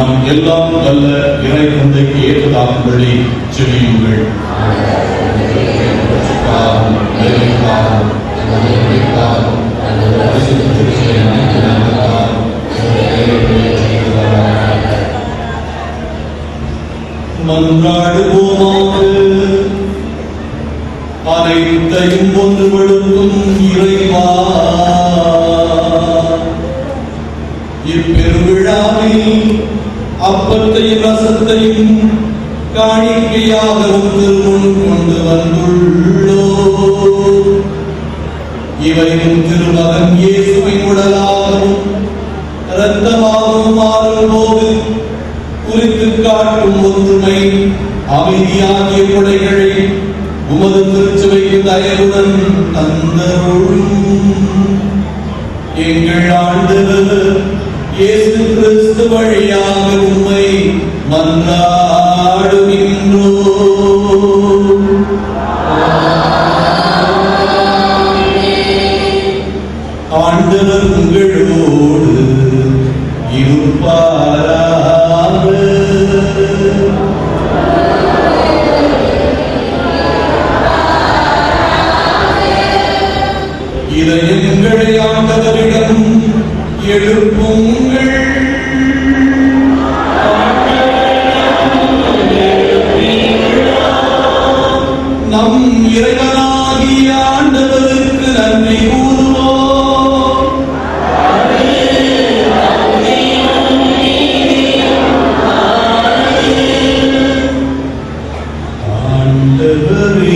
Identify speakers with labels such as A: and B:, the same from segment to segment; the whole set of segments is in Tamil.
A: நம் எல்லாம் வல்ல இறை தந்தைக்கு ஏற்றதாகும்படி செவியுங்கள் மன்றாடுவோமாக அனைத்தையும் ஒன்றுபடுத்தும் இறைவா இப்பெருவிழாவில் அப்பத்தையும் ரசத்தையும் காணிக்கையாகவும் திருமுன் கொண்டு வந்துள்ளோ இவையும் திருமகன் இயேசுவின் உடலாகவும் இரத்தமாகவும் மாறும்போது குறித்து காட்டும் ஒற்றுமை அமைதியாகிய கொடைகளை உமது திருச்சபைக்கு தயவுடன் தந்தருளும் எங்கள் ஆண்டவர் இயேசு கிறிஸ்து வழியாக உம்மை மன்றாடுகின்றோம் ஆண்டவர் உங்களோடு இருப்பாராக இதயங்களை ஆண்டவரிடம் எழுப்புங்கள் நம் இறைவனாகிய ஆண்டவருக்கு நன்றி கூறுவோம் ஆண்டவரே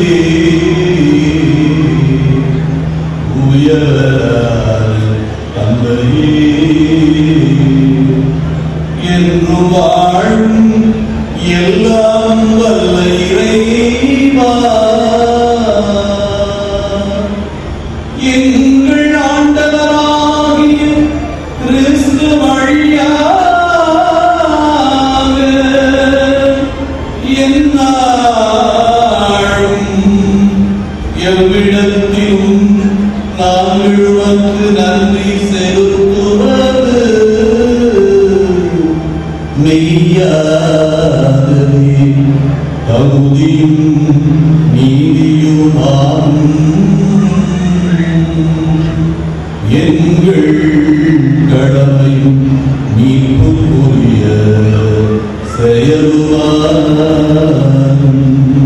A: உயரால் தந்தையே என்று வாழும் எல்லாம் வல்ல இறைவா எங்கள் ஆண்டவராகிய கிறிஸ்து வழியாக எந்நாளும் எவ்விடத்திலும் நாங்கள் உமக்கு நன்றி செலுத்துவது மெய்யாகவே தகுதியும் நீதியுமாகும் எங்கள் கடமையும் மீட்புக்குரிய செயலுமாகும்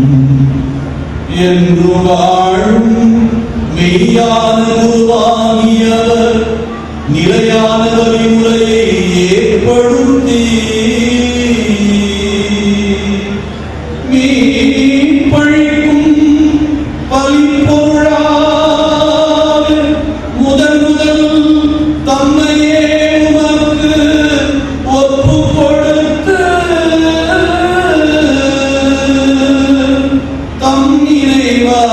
A: என்று வாழும் மெய்யானதுவாகியவர் நிலையான வழிமுறையை ஏற்படுத்தி மீட்பழிக்கும் பலிப்பொருளாக முதன் முதல் தம்மையே உமக்கு ஒப்புக் கொடுத்து தம் நினைவாக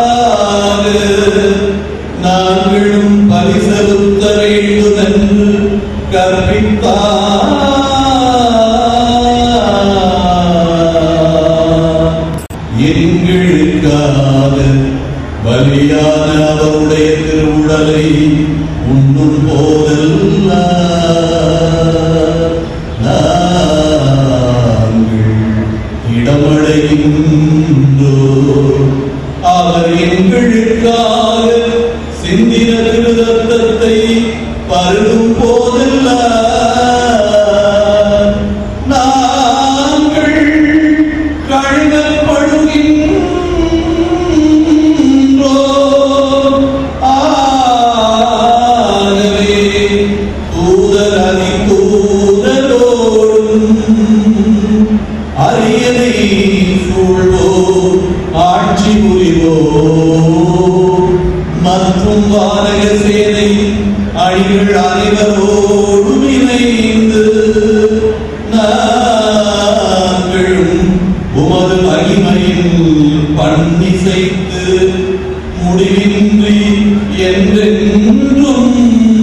A: நாங்களும் பலி செலுத்த வேண்டும் என்று கற்பித்தார் எங்களுக்காக பலியான அவருடைய திருவுடலை உண்ணும் போதெல்லாம் நாங்கள் இடமடைகின்றோ அவர் எங்களுக்காக சிந்தின திருதத்தத்தை பருகும் போதெல்லாம் நாங்கள் கழுவப்படுகின்றோம் ஆகவே தூதர் அதிதூதரோடும் அரியணை சூழ்வோர் ஆட்சி புரிவோர் மற்றும் வானக சேனை அணிகள் அனைவரோடும் இணைந்து நாங்களும் உமது மகிமையில் பண்ணிசைத்து முடிவின்றி என்றென்றும்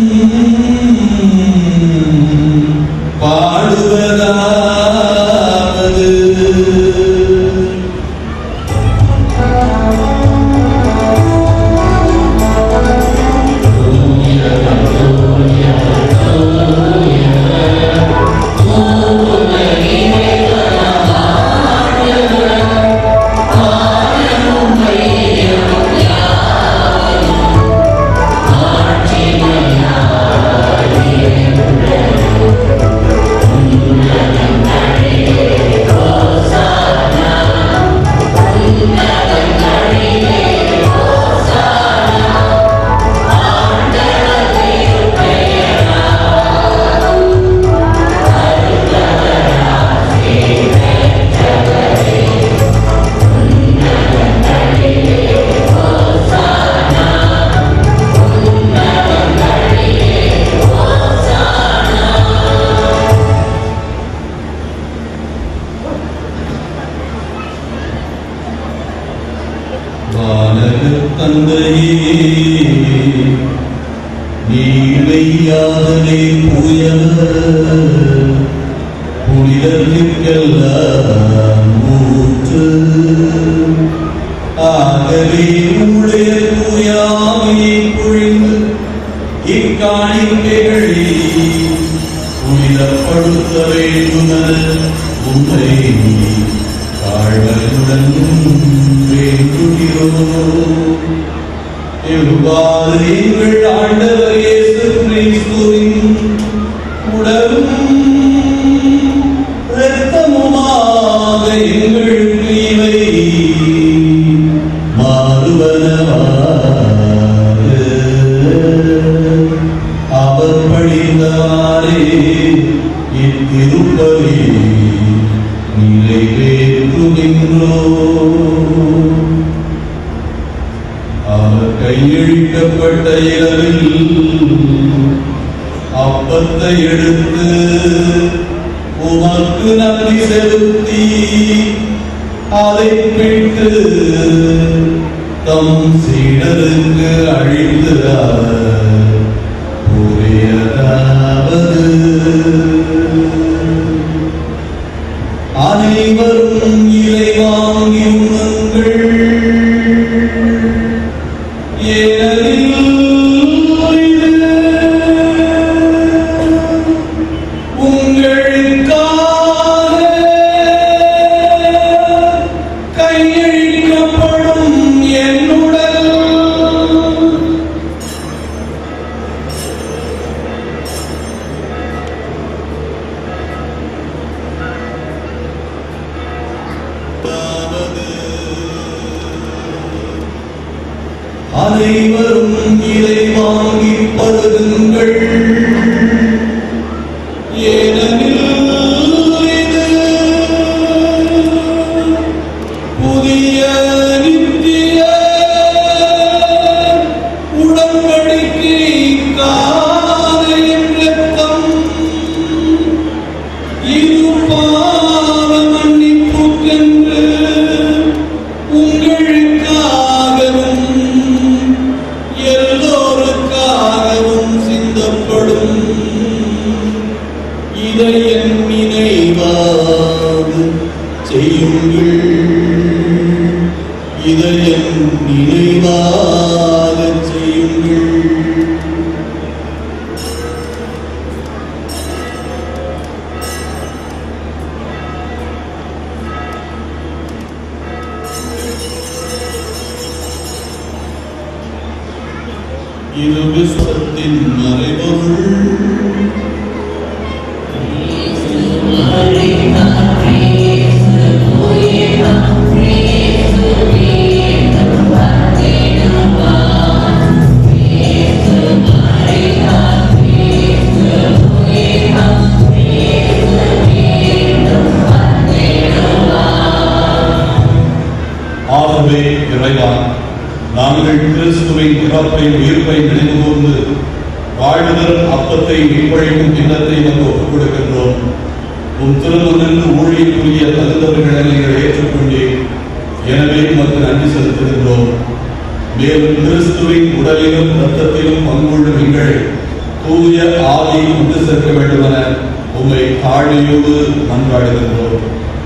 A: பாடுவதாவது
B: Alleluia, Alleluia, Alleluia.
A: தந்தையே நீ மெய்யாகவே புயவர் புனிதத்திற்கெல்லாம் ஊற்று ஆகவே உடைய தூயாமையை பொழிந்து இக்காணிக்கைகளை புனிதப்படுத்த வேண்டுமென உண்மை தாழ்மையுடன் வேண்டுகிறோம் எவ்வாறு எங்கள் ஆண்டவர் இயேசு கிறிஸ்துவின் உடலும் இரத்தமுமாக எங்களுக்கு இவை மாறுவனவாக அவர் பழிந்தாரே இத்திருப்பலி நிறைவேற்றுகின்றோ அவர் கையெழுக்கப்பட்ட இரவில் அப்பத்தை எடுத்து உமக்கு நன்றி செலுத்தி அதை பிட்டு தம் சீடருக்கு அழித்து கூறியதாவது அனைவரும் இலை வாங்கி உண்ணுங்கள் ஏனெனில் இது உங்களுக்காக கையளிக்கப்படும் என்னுடல் அனைவரும் இதை வாங்கி பருகுங்கள் ஏனெனில் இது புதிய நித்திய உடன்படிக்கைக்கான என் இரத்தம் இது பாவ மன்னிப்புக்கென்று உங்களுக்காகவும் எல்லோருக்காகவும் சிந்தப்படும் இதை என் நினைவாக செய்யுங்கள் இதை என் நினைவாக செய்யுங்கள் இது விஸ்வத்தின் மறைபொருள் ஆகவே இறைவா நாங்கள் கிறிஸ்துவின் இறப்பை உயிர்ப்பை நினைவு கூர்ந்து வாழ்வுதல் அப்பத்தை மீன்பழிக்கும் கிண்ணத்தை நமக்கு ஒப்புக் கொடுக்கின்றோம் உம் திருமணன்று ஊழியக்குரிய தகுந்தவர்களை நீங்கள் ஏற்றுக்கொண்டீர் எனவே உமக்கு நன்றி செலுத்துகின்றோம் மேலும் கிறிஸ்துவின் உடலிலும் இரத்தத்திலும் பங்குள்ளும் எங்கள் தூய ஆவி கொண்டு சேர்க்க வேண்டுமென உம்மை தாழ்மையோடு மன்றாடுகின்றோம்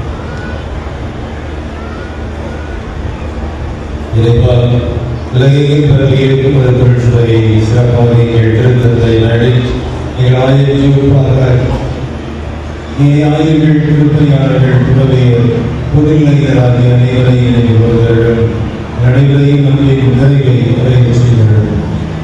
B: இறைவா உலகையும் பிறவியிருக்கும் ஒரு தொழிற்சுவையை சிறப்பாக எங்கள் திருத்தத்தை நாடி எங்கள் ஆயிரப்பாக நீ ஆயிரங்கள் திருப்பையாளர்கள் புலவையர் புதுநிலையராகிய அனைவரையும் நினைவு கூறுகிறார்கள் நடைமுறையும் நம்பிக்கை நிறைவை நிறைவு செய்கிறார்கள்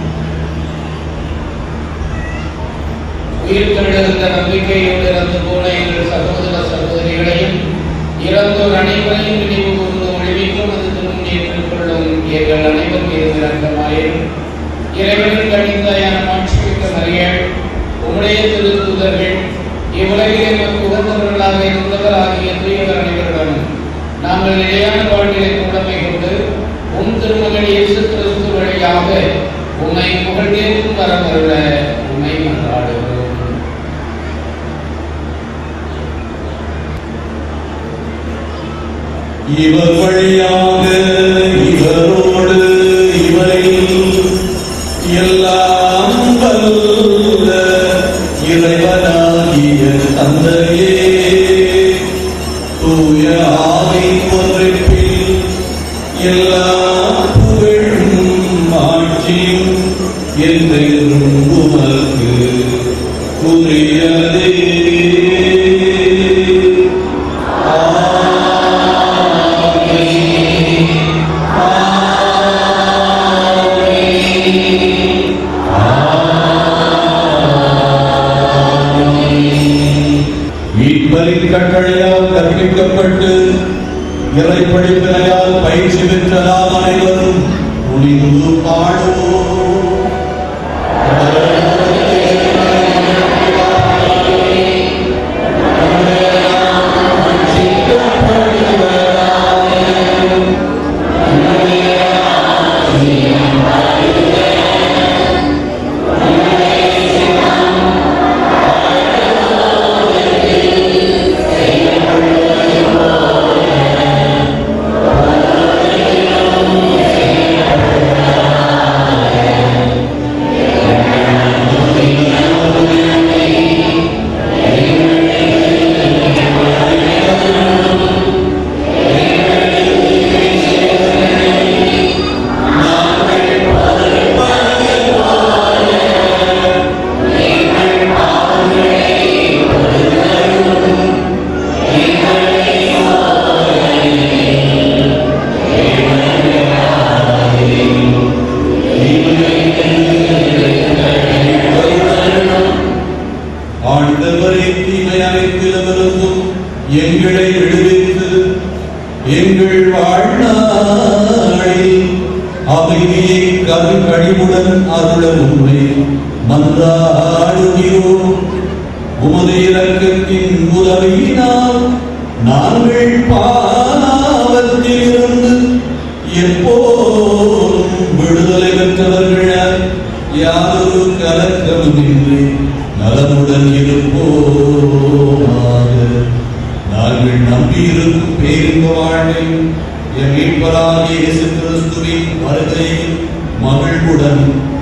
C: உயிர் தெழுந்த நம்பிக்கையோடு இறந்து போன எங்கள் சகோதர சகோதரிகளையும் இறந்தோர் அனைவரையும் நினைவு கூர்ந்து ஒழிவிக்கும் அது திரும்ப ஏற்றுக்கொள்ளும் எங்கள் அனைவர் மீது இரக்கமாயிரும் இறைவனின் கணிந்தாயான மாட்சிமிக்க மரியாள் உம்முடைய திருத்தூதர்கள் இவ்வுலகில் எமக்கு உகந்தவர்களாக இருந்தவர் ஆகிய தூயவர் அனைவருடனும் நாங்கள் நிலையான வாழ்விலை உடமை கொண்டு உம் திருமகன் இயேசு கிறிஸ்து வழியாக உம்மை புகழ்ந்தேற்கும் வரமருள உம்மை மன்றாடுகிறோம்
A: இவர் வழியாக இவரோடு இறைவனாகிய தந்தையே தூய ஆவி ஒன்றிப்பில் எல்லா புகழும் ஆட்சியும் என்றென்றும் உமக்கு உரியதே மீட்பரின் கட்டளையால் கற்பிக்கப்பட்டு இறை படிப்பினையால் பயிற்சி பெற்ற நாம் அனைவரும் துணிந்து பாடுவோம் ஆண்டவரே தீமை அனைத்திலுமிருந்தும் எங்களை விடுவித்து எங்கள் வாழ்நாளில் அமைதியை கரு கழிவுடன் அருள உண்மை மன்றாடுகிறோம் உமது இரக்கத்தின் உதவியினால் நாங்கள் பாவத்திலிருந்து எப்போதும் விடுதலை பெற்றவர்கள் யாரொரு கலக்கமின்றி நலமுடன் இருப்போமாக நாங்கள் நம்பியிருக்கும் பேரின்ப வாழ்வை என் மீட்பராகிய இயேசு கிறிஸ்துவின் வருகையில் மகிழ்வுடன்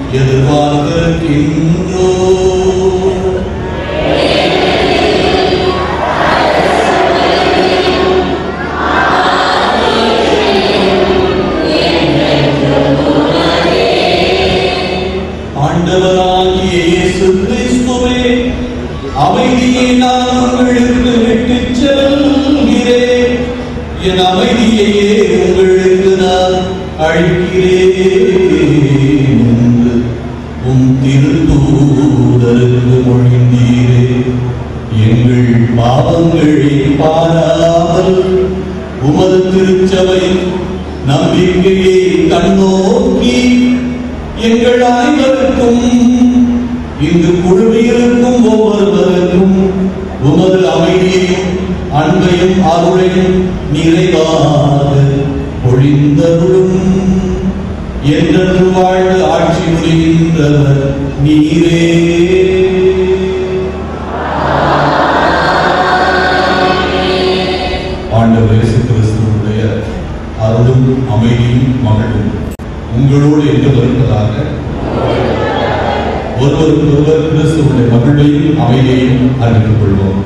A: எதிர்பார்த்திருக்கின்றோம் ஆண்டவராகிய இயேசு கிறிஸ்துவே அமைதியை நான் உங்களுக்கு விட்டுச் செல்கிறேன் என் அமைதியையே உங்களுக்கு நான் அழிக்கிறேன் என்று உம் திருத்தூதருக்கு மொழிந்தீரே எங்கள் பாவங்களை பாராமல் உமது திருச்சபை நம்பிக்கையை கண்ணோக்கி எங்கள் அனைவருக்கும் இங்கு குழுமியிருக்கும் ஒவ்வொருவருக்கும் உமது அமைதியையும் அன்பையும் அருளையும் நிறைவாக பொழிந்தருளும் என்றென்று வாழ்ந்து ஆட்சி புரிகின்றவர் நீரே ஆண்டவர் இயேசு கிறிஸ்துவுடைய அருளும் அமைதியும் மகளும் உங்களோடு என்று வருவதாக ஒருவருக்கு ஒருவர் கிறிஸ்துவுடைய மகிழ்வையும் அமைதியையும் அறிவித்துக் கொள்வோம்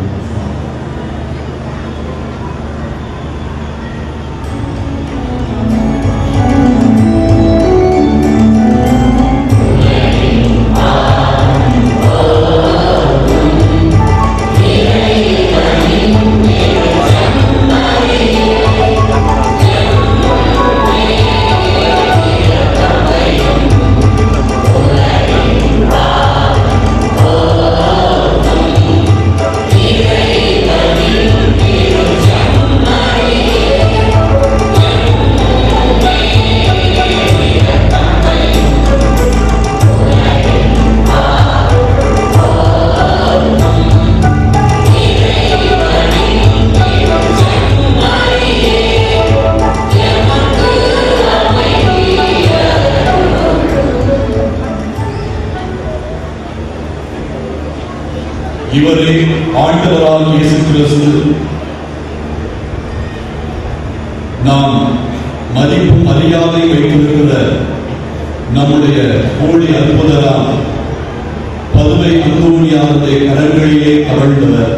A: இவரே ஆண்டவராக இயேசு கிறிஸ்து நாம் மதிப்பு மரியாதை வைத்திருக்கிற நம்முடைய கோழி அற்புதராம் பதுவை அந்தோணியாருடைய கரங்களிலே கவழ்ந்தவர்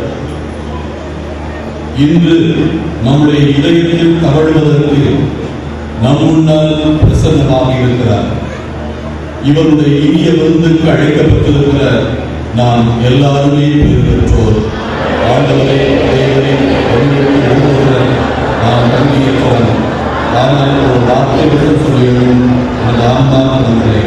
A: இன்று நம்முடைய இதயத்தில் கவழ்வதற்கு நம் முன்னால் பிரசன்னமாக இருக்கிறார் இவருடைய இனிய விருந்துக்கு அழைக்கப்பட்டிருக்கிற நாம் எல்லாருமே பேர் பெற்றோர் ஆண்டவரை தேவரை உங்களுக்கு எழுதுகிற நாம் நம்பியிருக்கிறோம் ஆனால் ஒரு வார்த்தை மட்டும் சொல்லியும் அந்த ஆன்மா நன்றி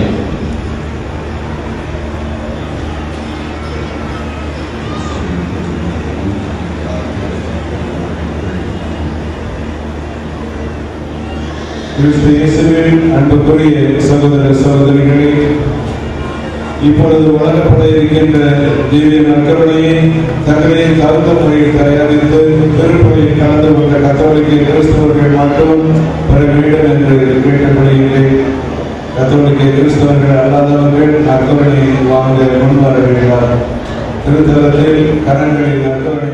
B: கிறிஸ்து இயேசுவின் அன்புக்குரிய சகோதர சகோதரிகளே இப்பொழுது வழங்கப்பட இருக்கின்ற திவ்ய நற்கருணையை தங்களின் கருத்த முறையில் தயாரித்து திருப்பலியில் கலந்து கொண்ட கத்தோலிக்க கிறிஸ்தவர்கள் மட்டும் பெற வேண்டும் என்று கேட்டுக்கொள்கிறேன் கத்தோலிக்க கிறிஸ்தவர்கள் அல்லாதவர்கள் நற்கருணை வாங்க முன்வர வேண்டாம் திருத்தலத்தில் கரங்களில் நற்கருணை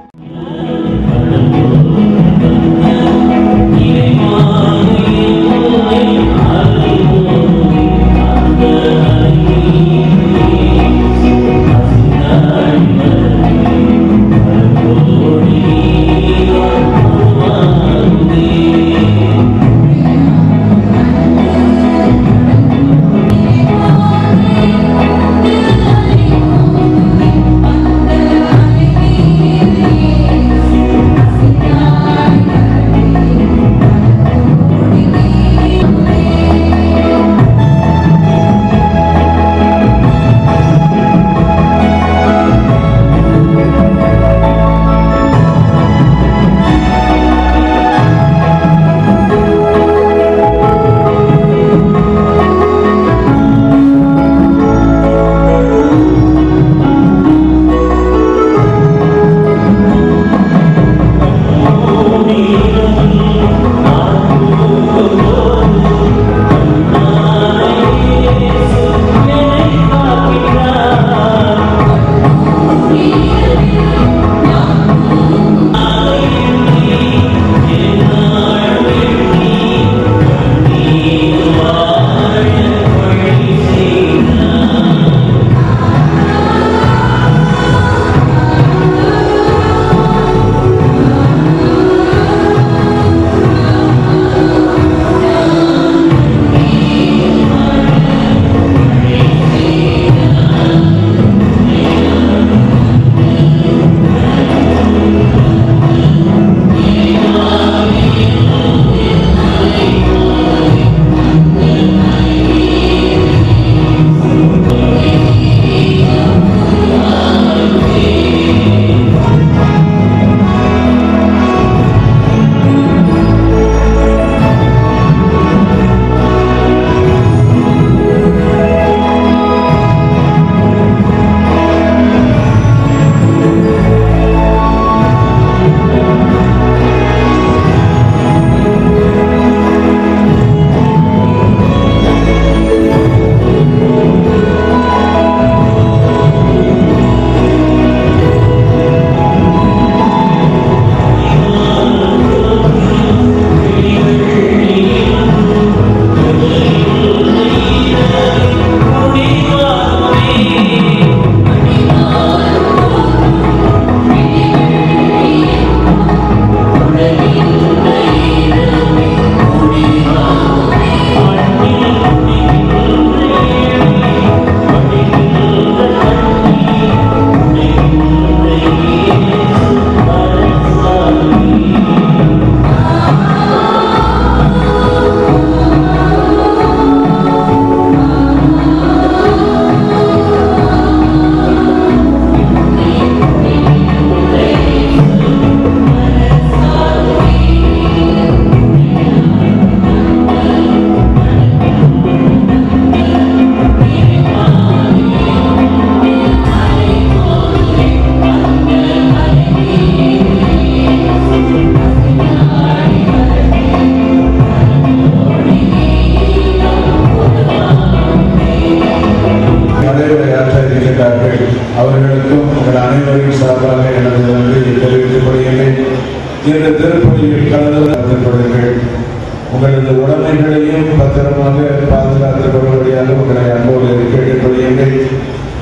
B: நடைமுறையாற்ற இருக்கின்றார்கள் அவர்களுக்கும் உங்கள் அனைவரின் சார்பாக எனது நன்றியை தெரிவித்துக் கொள்கிறேன் இந்த திருப்பணியில் கலந்து கொள்ளுங்கள் உங்களது உடைமைகளையும் பத்திரமாக பாதுகாத்துக் கொள்வதையாக உங்களை அன்போடு கேட்டுக்கொள்கிறேன்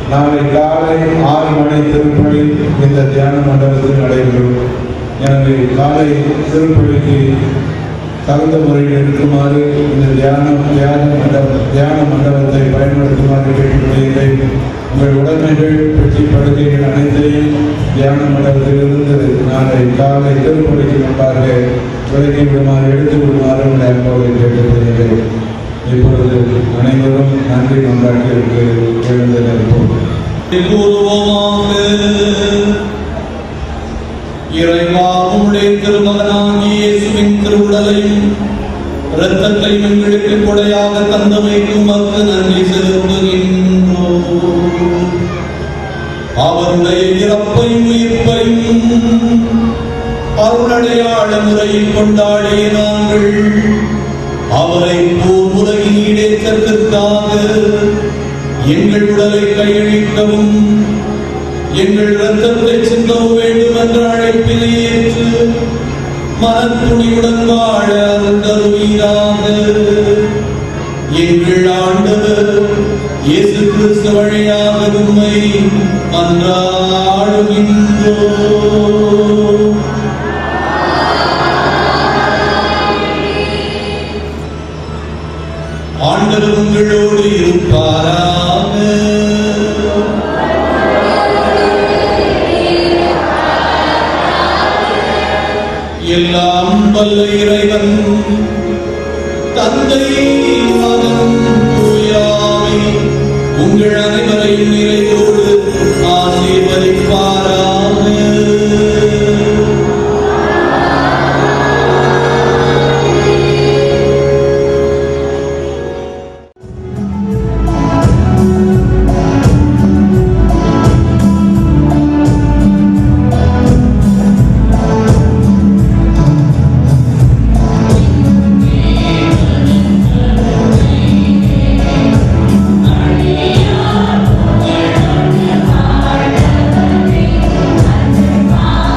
B: நாளை காலை ஆறு மணி திருப்பலி இந்த தியான மண்டபத்தில் நடைபெறும் எனவே காலை திருப்பலிக்கு தகுந்த முறையில் இருக்குமாறு இந்த தியானம் தியான மண்டபம் தியான மண்டபத்தை பயன்படுத்துமாறு கேட்டுக்கொள்கிறேன் உங்கள் உடைமைகள் பெட்டி படுக்கைகள் அனைத்தையும் தியான மண்டபத்திலிருந்து நாளை காலை திருப்பலிக்கு முன்பாக விலகி விடுமாறு எடுத்து விடுமாறு உங்களை அன்போடு கேட்டுக்கொள்கிறேன் இப்பொழுது அனைவரும் நன்றி கொண்டாட்டிற்கு எழுந்து நிற்போம்
A: கூறுவோமாக இறைவா உம்முடைய திருமகனாகிய இயேசுவின் திருவுடலையும் இரத்தத்தையும் எங்களுக்கு கொடையாக தந்தமைக்கும் மக்கு நன்றி செலுத்துகின்றோம் அவருடைய இறப்பையும் உயிர்ப்பையும் அருளடையாள முறையில் கொண்டாடிய நாங்கள் அவரை போர் உலகின் ஈடேற்றத்திற்காக எங்கள் உடலை கையளிக்கவும் எங்கள் இரத்தத்தை சிந்தவும் வேண்டும் என்ற அழைப்பினை ஏற்று மனத்துணிவுடன் வாழ அருள் தருவீராக எங்கள் ஆண்டவர் இயேசு கிறிஸ்து வழியாக உம்மை மன்றாடுகின்றோம் ஆண்டவர் உங்களோடு இருப்பாராக எல்லாம் வல்ல இறைவன் தந்தை மகன் தூயாவி உங்கள் அனைவரையும் நிறைவோடு ஆசீர்வதிப்பாராக
D: ஆ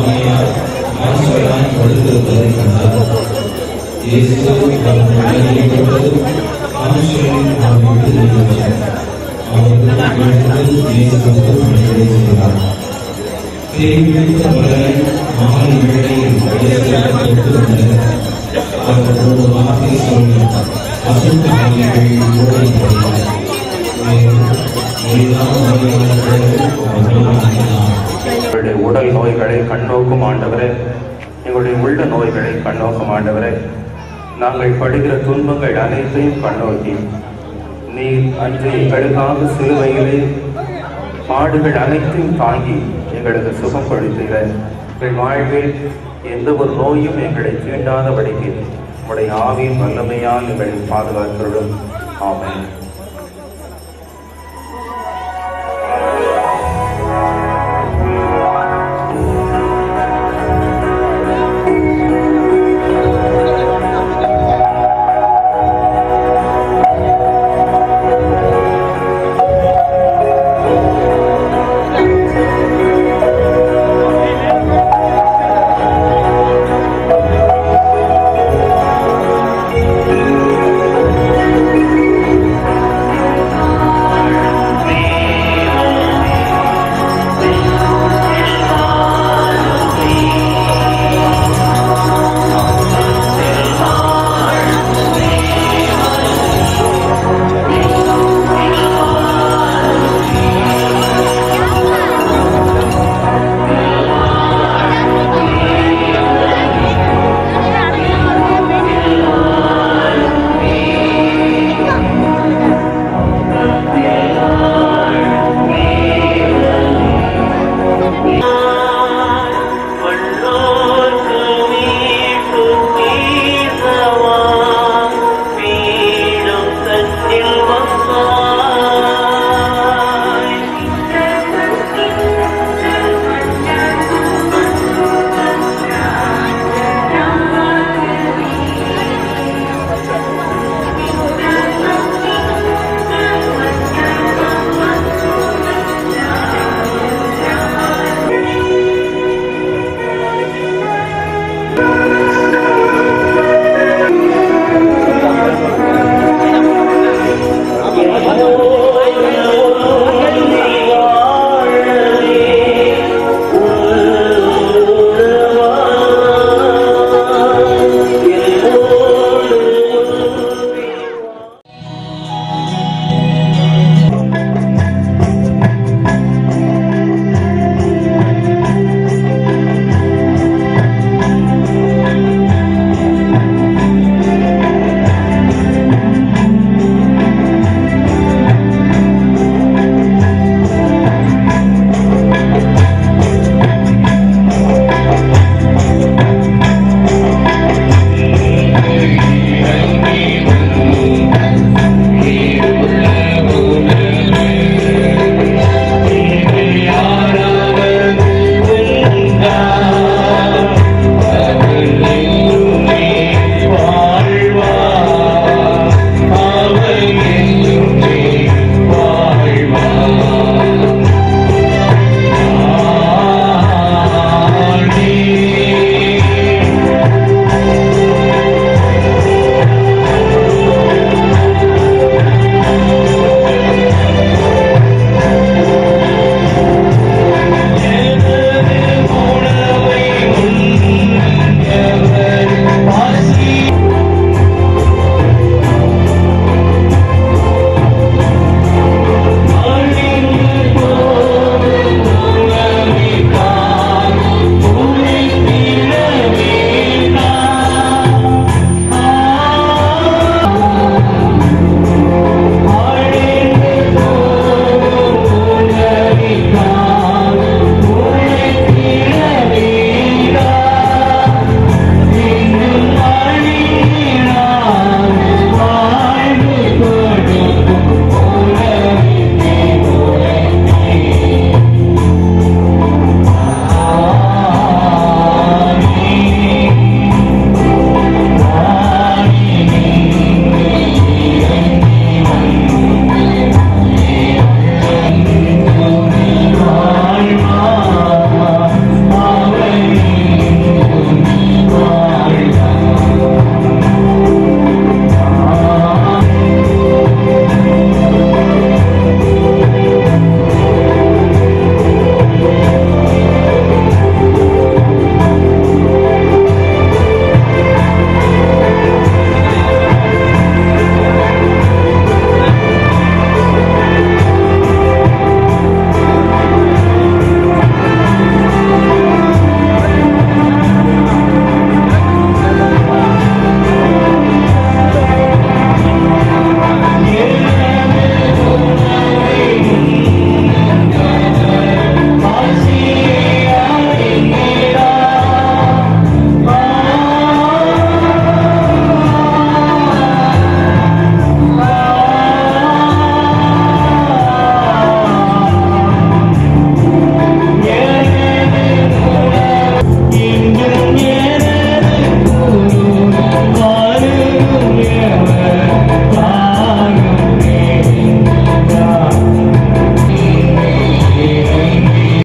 D: அம்மையார் ஆசிரியராய் படுத்திருப்பதைக் கண்டார் இயேசு தம் உடலை கொண்டதும் ஆசிரியரின் அவரை விட்டு நீங்கினார் அவர்கள் எழுந்து இயேசுவுக்கு பணிவிடை செய்தார் தேய்பிடித்த மலரை மாலை வேளையில் இயேசுவுக்கு தொட்டு வந்தனர் அவர் ஒரு வார்த்தை சொல்லி அசுத்த ஆவிகள் ஓடி போயின மேலும் மொழிதான் மொழியாளர்களும் அவர்கள் அணினார்
E: எங்களுடைய உடல் நோய்களை கண்ணோக்கும் ஆண்டவரே எங்களுடைய உள்ள நோய்களை கண்ணோக்கும் ஆண்டவரே நாங்கள் படுகிற துன்பங்கள் அனைத்தையும் கண்ணோக்கி நீர் அன்று எங்களுக்காக சிலுவையிலே பாடுகள் அனைத்தையும் தாங்கி எங்களுக்கு சுகம் கொடுத்தீர எங்கள் வாழ்வில் எந்த ஒரு நோயும் எங்களை தீண்டாதபடிக்கு உடைய ஆவியின் வல்லமையால் எங்களை பாதுகாக்கிறோம் ஆமென்